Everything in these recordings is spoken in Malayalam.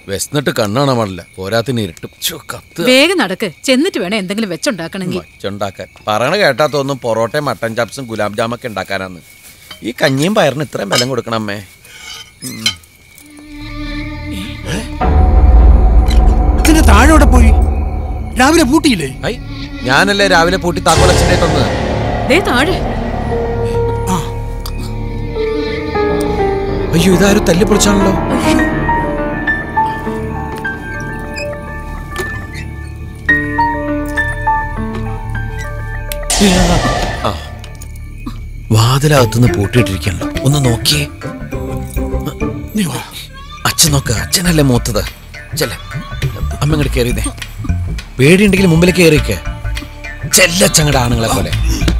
വിശന്നിട്ട് കണ്ണാണാൻ പാടില്ല പോരാത്തിന് ഇരുട്ടും ഛോ, കത്ത് വേഗം നടക്ക് ചെന്നിട്ട് വേണം എന്തെങ്കിലും വെച്ചുണ്ടാക്കണമെങ്കിൽ വച്ചുണ്ടാക്കാൻ പറയണ കേട്ടാ തോന്നും പൊറോട്ടയും മട്ടൻ ചാപ്സും ഗുലാബ് ജാമൊക്കെ ഉണ്ടാക്കാനാന്ന് ഈ കഞ്ഞിയും പയറിന് ഇത്രയും ബലം കൊടുക്കണം അമ്മേ ഇതിന്റെ താഴോടെ പോയി രാവിലെ പൂട്ടിയില്ലേ ഐ ഞാനല്ലേ രാവിലെ പൂട്ടി താക്കോലച്ഛൻ്റെ തന്നത് ദേ താഴെ അയ്യോ ഇതാരും തല്ലി പൊളിച്ചാണല്ലോ ആ. വാതിലകത്തുനിന്ന് പൂട്ടിയിട്ടിരിക്കണല്ലോ ഒന്ന് നോക്കിയേ നീ വാ അച്ഛൻ നോക്ക് അച്ഛനല്ലേ മൂത്തത് ചെല്ല അമ്മ ഇങ്ങോട്ട് കയറിയതേ പേടിയുണ്ടെങ്കിൽ മുമ്പിൽ കയറിക്ക് ചെല്ലച്ചങ്ങടെ ആണുങ്ങളെ പോലെ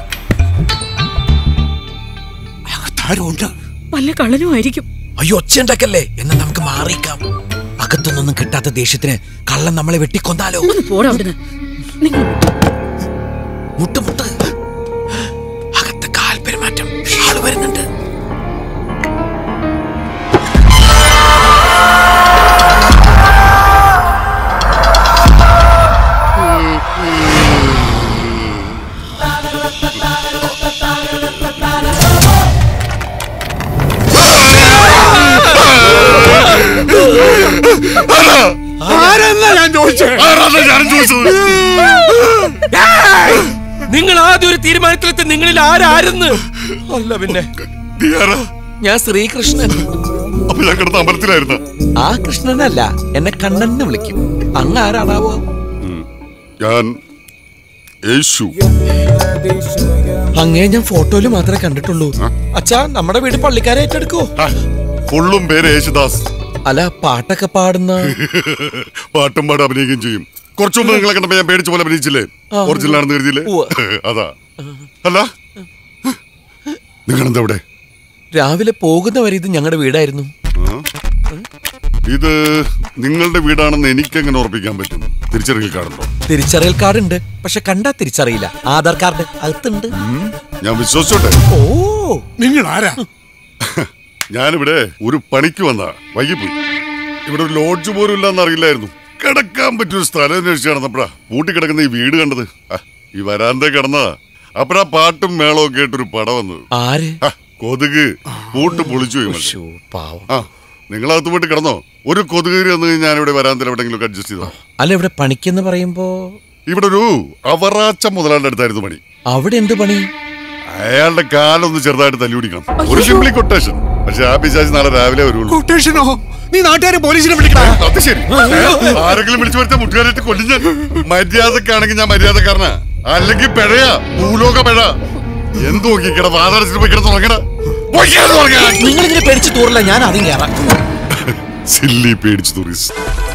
അകത്താരും ഉണ്ട് വല്ല കള്ളനും ആയിരിക്കും അയ്യോ ഒച്ച ഉണ്ടാക്കല്ലേ എന്നാ നമുക്ക് മാറിക്കാം അകത്തൊന്നും കിട്ടാത്ത ദേഷ്യത്തിന് കള്ളൻ നമ്മളെ വെട്ടിക്കൊന്നാലോ ഒന്ന് പോടാ അവിടുന്ന് നിങ്ങൾ മുട്ട് മുട്ട് അകത്ത് കാൽ പെരുമാറ്റം ആള് വരുന്നുണ്ട് ആരെന്നാ ഞാൻ ചോദിച്ചേ നിങ്ങൾ ആദ്യം ഒരു തീരുമാനത്തിലെത്തി നിങ്ങളിൽ ആരാരെന്ന് അല്ല പിന്നെ ഞാൻ ശ്രീകൃഷ്ണൻ അപ്പൊ ഞാൻ കിടന്ന അമ്പലത്തിലായിരുന്നു ആ കൃഷ്ണനല്ല എന്നെ കണ്ണൻ വിളിക്കും അങ്ങ് ആരാണാവോ ഞാൻ യേശു അങ്ങേ ഞാൻ ഫോട്ടോയില് മാത്രമേ കണ്ടിട്ടുള്ളൂ അച്ഛാ നമ്മുടെ വീട് പള്ളിക്കാരെ ഏറ്റെടുക്കോ ആ, ഫുള്ളും പേര് യേശുദാസ് അല്ല പാട്ടൊക്കെ പാടുന്ന പാട്ടും പാടും അഭിനയിക്കുകയും ചെയ്യും കുറച്ചു മുമ്പ് നിങ്ങളെ കണ്ടപ്പോ ഞാൻ പേടിച്ച പോലെ അഭിനയിച്ചില്ലേ ഒറിജിനൽ ആണെന്ന് കരുതിയില്ലേ ഉവ്വ. അതാ അല്ല നിങ്ങളെന്താ ഇവിടെ രാവിലെ പോകുന്ന വരെ ഇത് ഞങ്ങളുടെ വീടായിരുന്നു ആ? ഇത് നിങ്ങളുടെ വീടാണെന്ന് എനിക്ക് എങ്ങനെ ഉറപ്പിക്കാൻ പറ്റും തിരിച്ചറിയൽ കാർഡുണ്ടോ തിരിച്ചറിയൽ കാർഡ് ഉണ്ട് പക്ഷെ കണ്ടാ തിരിച്ചറിയില്ല ആധാർ കാർഡ് അകത്തുണ്ട് ഉം, ഞാൻ വിശ്വസിച്ചോട്ടെ ഓ നിങ്ങൾ ആരാ ഞാനിവിടെ ഒരു പണിക്ക് വന്നാ വൈകിപ്പോയി ഇവിടെ ഒരു ലോഡ്ജ് പോലും ഇല്ലെന്ന് അറിയില്ലായിരുന്നു കിടക്കാൻ പറ്റിയൊരു സ്ഥലം അന്വേഷിച്ച് കിടന്നപ്പോഴാ പൂട്ടി കിടക്കുന്ന ഈ വീട് കണ്ടത് ആ, ഈ വരാന്ത കിടന്നതാ അപ്പഴാ പാട്ടും മേളവും ഒക്കെ ആയിട്ടൊരു പട വന്നത് ആര് ആ, കൊതുക് പൂട്ട് പൊളിച്ചു പോയി മനുഷ്യൻ. ശ്ശോ, പാവം ആ നിങ്ങളകത്ത് പോയിട്ട് കിടന്നോ ഒരു കൊതുക് വന്നു ഞാൻ ഇവിടെ വരാന്തയിൽ എവിടെയെങ്കിലും അഡ്ജസ്റ്റ് ചെയ്തോ അല്ല ഇവിടെ പണിക്കെന്ന് പറയുമ്പോ ഇവിടെ ഒരു അവറാച്ച മുതലാളിന്റെ അടുത്തായിരുന്നു പണി അവിടെ എന്ത് പണി അയാളുടെ കാലൊന്ന് ചെറുതായിട്ട് തല്ലി പിടിക്കണം ഒരു സിംപ്ലി കൊട്ടേഷൻ പക്ഷെ ആ പിശാച് നാളെ രാവിലെ വരുള്ളൂ കൊട്ടേഷനോ നീ നാട്ടുകാരെ പോലീസിനെ വിളിക്കണേ അത് ശരി ആരെങ്കിലും വിളിച്ചു വരുത്ത മുട്ടുകാരായിട്ട് കൊല്ലും ഞാൻ മര്യാദക്കാണെങ്കിൽ ഞാൻ മര്യാദക്കാരനാ അല്ലെങ്കിൽ പിഴയാ ഭൂലോക പിഴ എന്ത് നോക്കിക്കട വാതടച്ചിട്ട് പോയി കിടന്ന് തുടങ്ങണ നിങ്ങൾ ഇതിനെ പേടിച്ച് തൂറില്ല ഞാൻ ആദ്യം കയറാം സില്ലി പേടിച്ചു ടൂറിസ്റ്റ്